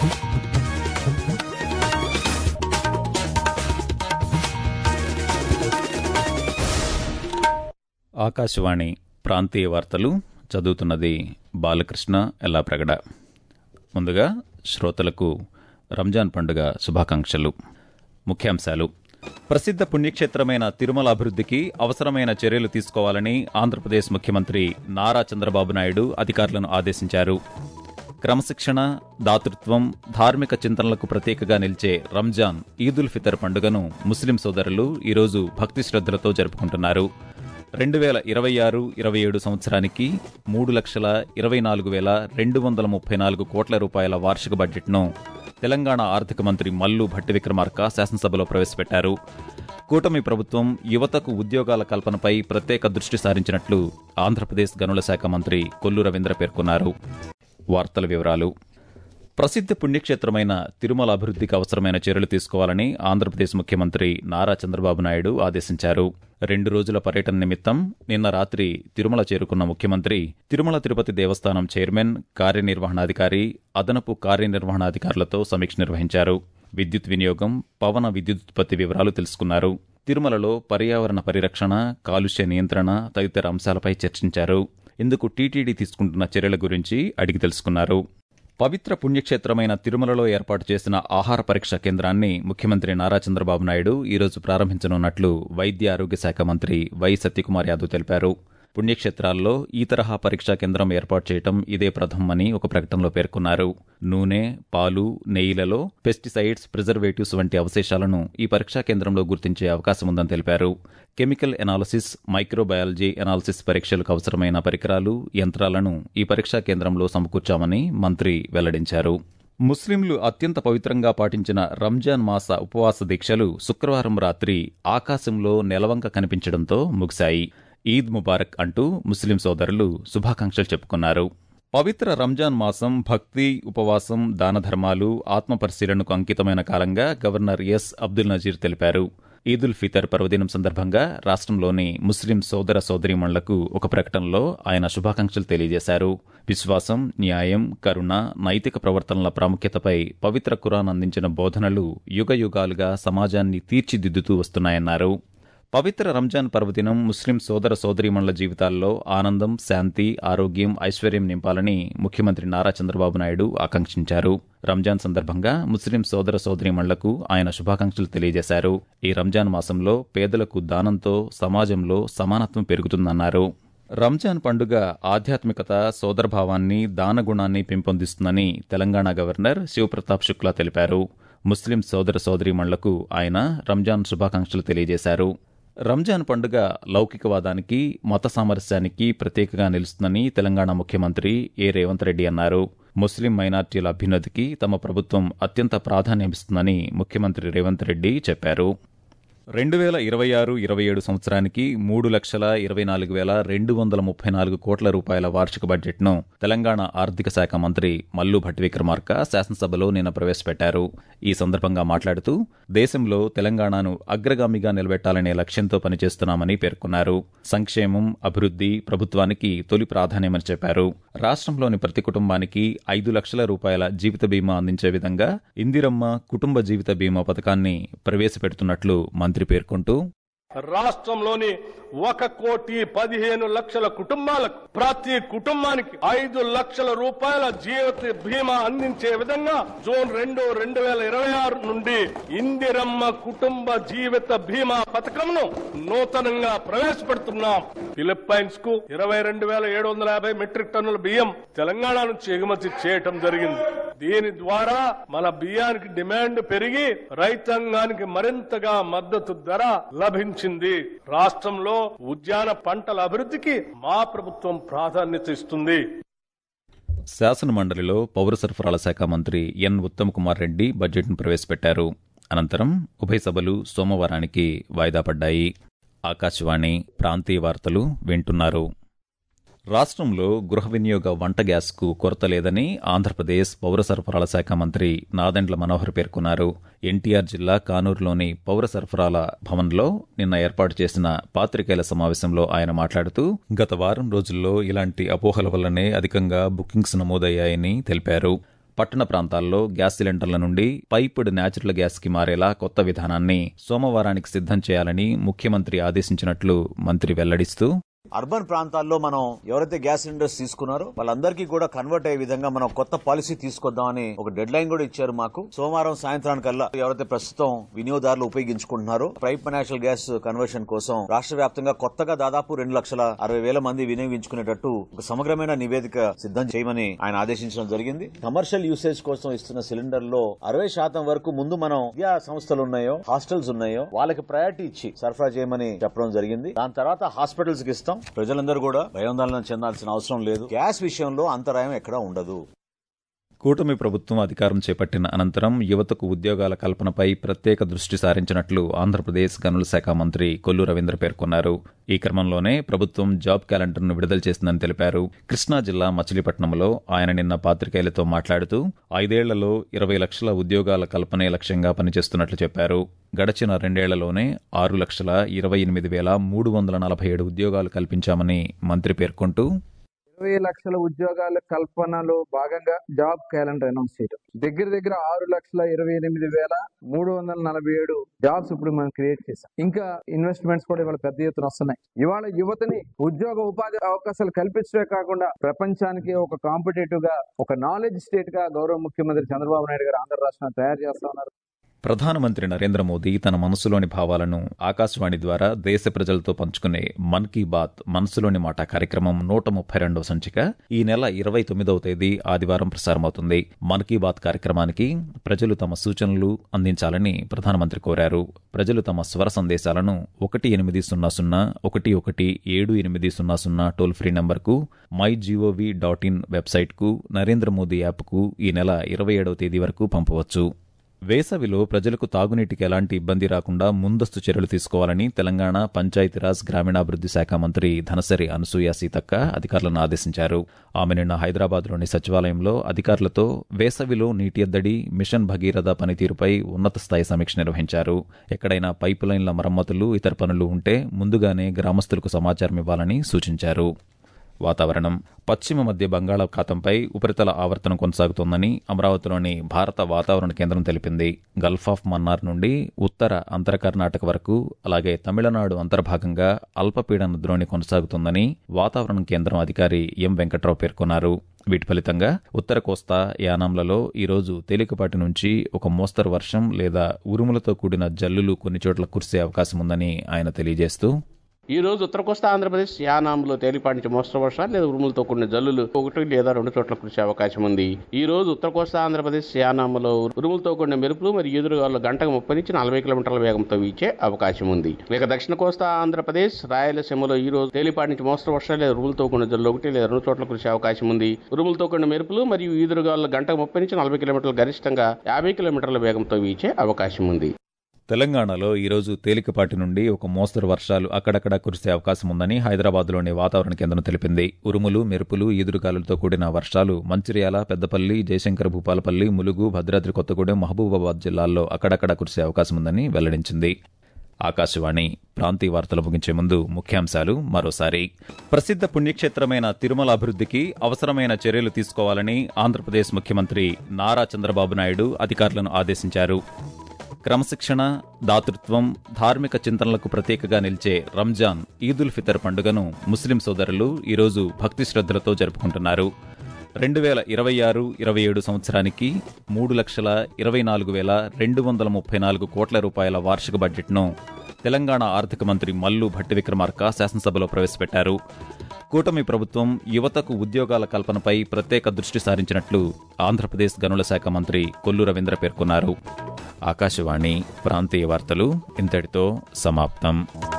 ఆకాశవాణి ప్రాంతీయ వార్తలు చదువుతున్నది బాలకృష్ణ ఎల్లాప్రగడ ముందుగా శ్రోతలకు రంజాన్ పండుగ శుభాకాంక్షలు ముఖ్యాంశాలు ప్రసిద్ధ పుణ్యక్షేత్రమైన తిరుమల అభివృద్ధికి అవసరమైన చర్యలు తీసుకోవాలని ఆంధ్రప్రదేశ్ ముఖ్యమంత్రి నారా చంద్రబాబు నాయుడు అధికారులను ఆదేశించారు క్రమశిక్షణ దాతృత్వం ధార్మిక చింతనలకు ప్రతీకగా నిలిచే రంజాన్ ఈదుల్ ఫితర్ పండుగను ముస్లిం సోదరులు ఈరోజు భక్తి శ్రద్ధలతో జరుపుకుంటున్నారు రెండు వేల ఇరవై ఆరు ఇరవై ఏడు సంవత్సరానికి మూడు లక్షల ఇరవై నాలుగు వేల రెండు వందల ముప్పై నాలుగు కోట్ల రూపాయల వార్షిక బడ్జెట్ను తెలంగాణ ఆర్థిక మంత్రి మల్లు భట్టి విక్రమార్క శాసనసభలో ప్రవేశపెట్టారు కూటమి ప్రభుత్వం యువతకు ఉద్యోగాల కల్పనపై ప్రత్యేక దృష్టి సారించినట్లు ఆంధ్రప్రదేశ్ గనుల శాఖ మంత్రి కొల్లు రవీంద్ర పేర్కొన్నారు వార్తల వివరాలు ప్రసిద్ధ పుణ్యక్షేత్రమైన తిరుమల అభివృద్ధికి అవసరమైన చర్యలు తీసుకోవాలని ఆంధ్రప్రదేశ్ ముఖ్యమంత్రి నారా చంద్రబాబు నాయుడు ఆదేశించారు రెండు రోజుల పర్యటన నిమిత్తం నిన్న రాత్రి తిరుమల చేరుకున్న ముఖ్యమంత్రి తిరుమల తిరుపతి దేవస్థానం చైర్మన్ కార్యనిర్వహణాధికారి అదనపు కార్యనిర్వహణాధికారులతో సమీక్ష నిర్వహించారు విద్యుత్ వినియోగం పవన విద్యుదుత్పత్తి వివరాలు తెలుసుకున్నారు తిరుమలలో పర్యావరణ పరిరక్షణ కాలుష్య నియంత్రణ తదితర అంశాలపై చర్చించారు ఇందుకు టీటీడీ తీసుకుంటున్న చర్యల గురించి అడిగి తెలుసుకున్నారు పవిత్ర పుణ్యక్షేత్రమైన తిరుమలలో ఏర్పాటు చేసిన ఆహార పరీక్ష కేంద్రాన్ని ముఖ్యమంత్రి నారా చంద్రబాబు నాయుడు ఈరోజు ప్రారంభించనున్నట్లు వైద్య ఆరోగ్య శాఖ మంత్రి వై సత్యకుమార్ యాదవ్ తెలిపారు పుణ్యక్షేత్రాల్లో ఈ తరహా పరీక్షా కేంద్రం ఏర్పాటు చేయడం ఇదే ప్రథమని ఒక ప్రకటనలో పేర్కొన్నారు నూనె పాలు నెయ్యిలలో పెస్టిసైడ్స్ ప్రిజర్వేటివ్స్ వంటి అవశేషాలను ఈ పరీక్షా కేంద్రంలో గుర్తించే అవకాశం ఉందని తెలిపారు కెమికల్ ఎనాలసిస్ మైక్రోబయాలజీ ఎనాలసిస్ పరీక్షలకు అవసరమైన పరికరాలు యంత్రాలను ఈ పరీక్షా కేంద్రంలో సమకూర్చామని మంత్రి వెల్లడించారు ముస్లింలు అత్యంత పవిత్రంగా పాటించిన రంజాన్ మాస ఉపవాస దీక్షలు శుక్రవారం రాత్రి ఆకాశంలో నెలవంక కనిపించడంతో ముగిశాయి ఈద్ ముబారక్ అంటూ ముస్లిం సోదరులు శుభాకాంక్షలు చెప్పుకున్నారు పవిత్ర రంజాన్ మాసం భక్తి ఉపవాసం దాన ధర్మాలు ఆత్మపరిశీలనకు అంకితమైన కాలంగా గవర్నర్ ఎస్ అబ్దుల్ నజీర్ తెలిపారు ఈదుల్ ఫితర్ పర్వదినం సందర్భంగా రాష్ట్రంలోని ముస్లిం సోదర సోదరీమణులకు ఒక ప్రకటనలో ఆయన శుభాకాంక్షలు తెలియజేశారు విశ్వాసం న్యాయం కరుణ నైతిక ప్రవర్తనల ప్రాముఖ్యతపై పవిత్ర ఖురాన్ అందించిన బోధనలు యుగయుగాలుగా సమాజాన్ని తీర్చిదిద్దుతూ వస్తున్నాయన్నారు పవిత్ర రంజాన్ పర్వదినం ముస్లిం సోదర సోదరీమణుల జీవితాల్లో ఆనందం శాంతి ఆరోగ్యం ఐశ్వర్యం నింపాలని ముఖ్యమంత్రి నారా చంద్రబాబు నాయుడు ఆకాంక్షించారు రంజాన్ సందర్భంగా ముస్లిం సోదర సోదరీమణులకు ఆయన శుభాకాంక్షలు తెలియజేశారు ఈ రంజాన్ మాసంలో పేదలకు దానంతో సమాజంలో సమానత్వం పెరుగుతుందన్నారు రంజాన్ పండుగ ఆధ్యాత్మికత సోదరభావాన్ని దానగుణాన్ని పెంపొందిస్తుందని తెలంగాణ గవర్నర్ శివప్రతాప్ శుక్లా తెలిపారు ముస్లిం సోదర సోదరీమణులకు ఆయన రంజాన్ శుభాకాంక్షలు తెలియజేశారు రంజాన్ పండుగ లౌకికవాదానికి మత సామరస్యానికి ప్రత్యేకగా నిలుస్తుందని తెలంగాణ ముఖ్యమంత్రి ఏ రేవంత్ రెడ్డి అన్నారు ముస్లిం మైనార్టీల అభ్యున్నతికి తమ ప్రభుత్వం అత్యంత ప్రాధాన్యమిస్తుందని ముఖ్యమంత్రి రేవంత్ రెడ్డి చెప్పారు రెండు వేల ఇరవై ఆరు ఇరవై ఏడు సంవత్సరానికి మూడు లక్షల ఇరవై నాలుగు వేల రెండు వందల ముప్పై నాలుగు కోట్ల రూపాయల వార్షిక బడ్జెట్ను తెలంగాణ ఆర్థిక శాఖ మంత్రి మల్లు భట్టి విక్రమార్క శాసనసభలో నిన్న ప్రవేశపెట్టారు ఈ సందర్భంగా మాట్లాడుతూ దేశంలో తెలంగాణను అగ్రగామిగా నిలబెట్టాలనే లక్ష్యంతో పనిచేస్తున్నామని పేర్కొన్నారు సంక్షేమం అభివృద్ధి ప్రభుత్వానికి తొలి ప్రాధాన్యమని చెప్పారు రాష్ట్రంలోని ప్రతి కుటుంబానికి ఐదు లక్షల రూపాయల జీవిత బీమా అందించే విధంగా ఇందిరమ్మ కుటుంబ జీవిత బీమా పథకాన్ని ప్రవేశపెడుతున్నట్లు మంత్రి పేర్కొంటూ రాష్ట్రంలోని ఒక కోటి పదిహేను లక్షల కుటుంబాలకు ప్రతి కుటుంబానికి ఐదు లక్షల రూపాయల జీవిత బీమా అందించే విధంగా జూన్ రెండు రెండు వేల ఇరవై ఆరు నుండి ఇందిరమ్మ కుటుంబ జీవిత బీమా పథకంను నూతనంగా ప్రవేశపెడుతున్నాం ఫిలిప్పైన్స్ కు ఇరవై రెండు వేల ఏడు వందల యాభై మెట్రిక్ టన్నుల బియ్యం తెలంగాణ నుంచి ఎగుమతి చేయటం జరిగింది దీని ద్వారా మన బియ్యానికి డిమాండ్ పెరిగి రైతాంగానికి మరింతగా మద్దతు ధర లభించింది రాష్ట్రంలో ఉద్యాన పంటల అభివృద్ధికి మా ప్రభుత్వం ప్రాధాన్యత ఇస్తుంది శాసనమండలిలో పౌర సరఫరాల శాఖ మంత్రి ఎన్ ఉత్తమ్ కుమార్ రెడ్డి బడ్జెట్ను ప్రవేశపెట్టారు అనంతరం ఉభయ సభలు సోమవారానికి వాయిదా పడ్డాయి ఆకాశవాణి ప్రాంతీయ వార్తలు వింటున్నారు రాష్ట్రంలో గృహ వినియోగ వంట గ్యాస్కు కొరత లేదని ఆంధ్రప్రదేశ్ పౌర సరఫరాల శాఖ మంత్రి నాదెండ్ల మనోహర్ పేర్కొన్నారు ఎన్టీఆర్ జిల్లా కానూరులోని పౌర సరఫరాల భవన్లో నిన్న ఏర్పాటు చేసిన పాత్రికేయుల సమావేశంలో ఆయన మాట్లాడుతూ గత వారం రోజుల్లో ఇలాంటి అపోహల వల్లనే అధికంగా బుకింగ్స్ నమోదయ్యాయని తెలిపారు పట్టణ ప్రాంతాల్లో గ్యాస్ సిలిండర్ల నుండి పైప్డ్ న్యాచురల్ గ్యాస్ కి మారేలా కొత్త విధానాన్ని సోమవారానికి సిద్ధం చేయాలని ముఖ్యమంత్రి ఆదేశించినట్లు మంత్రి వెల్లడిస్తూ అర్బన్ ప్రాంతాల్లో మనం ఎవరైతే గ్యాస్ సిలిండర్స్ తీసుకున్నారో వాళ్ళందరికీ కూడా కన్వర్ట్ అయ్యే విధంగా మనం కొత్త పాలసీ తీసుకొద్దామని ఒక డెడ్ లైన్ కూడా ఇచ్చారు మాకు సోమవారం సాయంత్రానికల్లా ఎవరైతే ప్రస్తుతం వినియోగదారులు ఉపయోగించుకుంటున్నారో పైప్ నేచురల్ గ్యాస్ కన్వర్షన్ కోసం రాష్ట్ర వ్యాప్తంగా కొత్తగా దాదాపు రెండు లక్షల అరవై వేల మంది వినియోగించుకునేటట్టు ఒక సమగ్రమైన నివేదిక సిద్ధం చేయమని ఆయన ఆదేశించడం జరిగింది కమర్షియల్ యూసేజ్ కోసం ఇస్తున్న సిలిండర్ లో అరవై శాతం వరకు ముందు మనం విద్యా సంస్థలు ఉన్నాయో హాస్టల్స్ ఉన్నాయో వాళ్ళకి ప్రయారిటీ ఇచ్చి సరఫరా చేయమని చెప్పడం జరిగింది దాని తర్వాత హాస్పిటల్స్ కి ఇస్తాం ప్రజలందరూ కూడా భయాందోళన చెందాల్సిన అవసరం లేదు గ్యాస్ విషయంలో అంతరాయం ఎక్కడా ఉండదు కూటమి ప్రభుత్వం అధికారం చేపట్టిన అనంతరం యువతకు ఉద్యోగాల కల్పనపై ప్రత్యేక దృష్టి సారించినట్లు ఆంధ్రప్రదేశ్ గనుల శాఖ మంత్రి కొల్లు రవీంద్ర పేర్కొన్నారు ఈ క్రమంలోనే ప్రభుత్వం జాబ్ క్యాలెండర్ను విడుదల చేసిందని తెలిపారు కృష్ణా జిల్లా మచిలీపట్నంలో ఆయన నిన్న పాత్రికేయులతో మాట్లాడుతూ ఐదేళ్లలో ఇరవై లక్షల ఉద్యోగాల కల్పనే లక్ష్యంగా పనిచేస్తున్నట్లు చెప్పారు గడచిన రెండేళ్లలోనే ఆరు లక్షల ఇరవై ఎనిమిది వేల మూడు వందల నలభై ఏడు ఉద్యోగాలు కల్పించామని మంత్రి పేర్కొంటూ ఇరవై లక్షల ఉద్యోగాల కల్పనలో భాగంగా జాబ్ క్యాలెండర్ అనౌన్స్ చేయడం దగ్గర దగ్గర ఆరు లక్షల ఇరవై ఎనిమిది వేల మూడు వందల నలభై ఏడు జాబ్స్ ఇప్పుడు మనం క్రియేట్ చేసాం ఇంకా ఇన్వెస్ట్మెంట్స్ కూడా ఇవాళ పెద్ద ఎత్తున వస్తున్నాయి ఇవాళ యువతని ఉద్యోగ ఉపాధి అవకాశాలు కల్పించడమే కాకుండా ప్రపంచానికి ఒక కాంపిటేటివ్ గా ఒక నాలెడ్జ్ స్టేట్ గా గౌరవ ముఖ్యమంత్రి చంద్రబాబు నాయుడు గారు ఆంధ్ర రాష్ట్రాన్ని తయారు చేస్తా ఉన్నారు ప్రధానమంత్రి నరేంద్ర మోదీ తన మనసులోని భావాలను ఆకాశవాణి ద్వారా దేశ ప్రజలతో పంచుకునే మన్ కీ బాత్ మనసులోని మాట కార్యక్రమం నూట ముప్పై రెండవ సంచిక ఈ నెల ఇరవై తొమ్మిదవ తేదీ ఆదివారం ప్రసారమవుతుంది మన్ కీ బాత్ కార్యక్రమానికి ప్రజలు తమ సూచనలు అందించాలని ప్రధానమంత్రి కోరారు ప్రజలు తమ స్వర సందేశాలను ఒకటి ఎనిమిది సున్నా సున్నా ఒకటి ఒకటి ఏడు ఎనిమిది సున్నా సున్నా టోల్ ఫ్రీ నంబర్కు మై జీఓవి డాట్ ఇన్ వెబ్సైట్కు నరేంద్ర మోదీ యాప్కు ఈ నెల ఇరవై ఏడవ తేదీ వరకు పంపవచ్చు వేసవిలో ప్రజలకు తాగునీటికి ఎలాంటి ఇబ్బంది రాకుండా ముందస్తు చర్యలు తీసుకోవాలని తెలంగాణ పంచాయతీరాజ్ గ్రామీణాభివృద్ది శాఖ మంత్రి ధనసరి అనసూయ సీతక్క అధికారులను ఆదేశించారు ఆమె నిన్న హైదరాబాద్లోని సచివాలయంలో అధికారులతో వేసవిలో నీటి ఎద్దడి మిషన్ భగీరథ పనితీరుపై ఉన్నత స్థాయి సమీక్ష నిర్వహించారు ఎక్కడైనా పైపు లైన్ల మరమ్మతులు ఇతర పనులు ఉంటే ముందుగానే గ్రామస్తులకు సమాచారం ఇవ్వాలని సూచించారు వాతావరణం పశ్చిమ మధ్య బంగాళాఖాతంపై ఉపరితల ఆవర్తనం కొనసాగుతోందని అమరావతిలోని భారత వాతావరణ కేంద్రం తెలిపింది గల్ఫ్ ఆఫ్ మన్నార్ నుండి ఉత్తర అంతర కర్ణాటక వరకు అలాగే తమిళనాడు అంతర్భాగంగా అల్పపీడన ద్రోణి కొనసాగుతోందని వాతావరణ కేంద్రం అధికారి ఎం వెంకట్రావు పేర్కొన్నారు వీటి ఫలితంగా ఉత్తర కోస్తా యానాంలలో ఈరోజు తేలికపాటి నుంచి ఒక మోస్తరు వర్షం లేదా ఉరుములతో కూడిన జల్లులు కొన్ని చోట్ల కురిసే అవకాశం ఉందని ఆయన తెలియజేస్తూ ఈ రోజు ఉత్తర కోస్తా ఆంధ్రప్రదేశ్ యానాంలో తేలిపాటి నుంచి మోస్తరు వర్షాలు లేదా ఉరుములతో కూడిన జల్లులు ఒకటి లేదా రెండు చోట్ల కురిసే అవకాశం ఉంది ఈ రోజు ఉత్తర కోస్తా ఆంధ్రప్రదేశ్ యానాంలో ఉరుములతో కూడిన మెరుపులు మరియు ఎదురుగాలు గంటకు ముప్పై నుంచి నలభై కిలోమీటర్ల వేగంతో వీచే అవకాశం ఉంది ఇక దక్షిణ కోస్తా ఆంధ్రప్రదేశ్ రాయలసీమలో ఈ రోజు తేలిపాటి నుంచి మోస్తరు వర్షాలు లేదా ఉరుములతో కూడిన జల్లు ఒకటి లేదా రెండు చోట్ల కురిసే అవకాశం ఉంది ఉరుములతో కూడిన మెరుపులు మరియు ఈదురుగాలు గంటకు ముప్పై నుంచి నలభై కిలోమీటర్ల గరిష్టంగా యాభై కిలోమీటర్ల వేగంతో వీచే అవకాశం ఉంది తెలంగాణలో ఈరోజు తేలికపాటి నుండి ఒక మోస్తరు వర్షాలు అక్కడక్కడ కురిసే అవకాశం ఉందని హైదరాబాద్లోని వాతావరణ కేంద్రం తెలిపింది ఉరుములు మెరుపులు ఈదురుగాలులతో కూడిన వర్షాలు మంచిర్యాల పెద్దపల్లి జయశంకర్ భూపాలపల్లి ములుగు భద్రాద్రి కొత్తగూడెం మహబూబాబాద్ జిల్లాల్లో అక్కడక్కడ కురిసే అవకాశం ఉందని వెల్లడించింది ఆకాశవాణి ప్రాంతీయ వార్తలు ముగించే ముందు ముఖ్యాంశాలు మరోసారి ప్రసిద్ధ పుణ్యక్షేత్రమైన తిరుమల అభివృద్ధికి అవసరమైన చర్యలు తీసుకోవాలని ఆంధ్రప్రదేశ్ ముఖ్యమంత్రి నారా చంద్రబాబు నాయుడు అధికారులను ఆదేశించారు క్రమశిక్షణ దాతృత్వం ధార్మిక చింతనలకు ప్రతీకగా నిలిచే రంజాన్ ఈదుల్ ఫితర్ పండుగను ముస్లిం సోదరులు ఈరోజు భక్తి శ్రద్ధలతో జరుపుకుంటున్నారు రెండు వేల ఇరవై ఆరు ఇరవై ఏడు సంవత్సరానికి మూడు లక్షల ఇరవై నాలుగు వేల రెండు వందల ముప్పై నాలుగు కోట్ల రూపాయల వార్షిక బడ్జెట్ను తెలంగాణ ఆర్థిక మంత్రి మల్లు భట్టి విక్రమార్క శాసనసభలో ప్రవేశపెట్టారు కూటమి ప్రభుత్వం యువతకు ఉద్యోగాల కల్పనపై ప్రత్యేక దృష్టి సారించినట్లు ఆంధ్రప్రదేశ్ గనుల శాఖ మంత్రి కొల్లు రవీంద్ర పేర్కొన్నారు ఆకాశవాణి ప్రాంతీయ వార్తలు ఇంతటితో సమాప్తం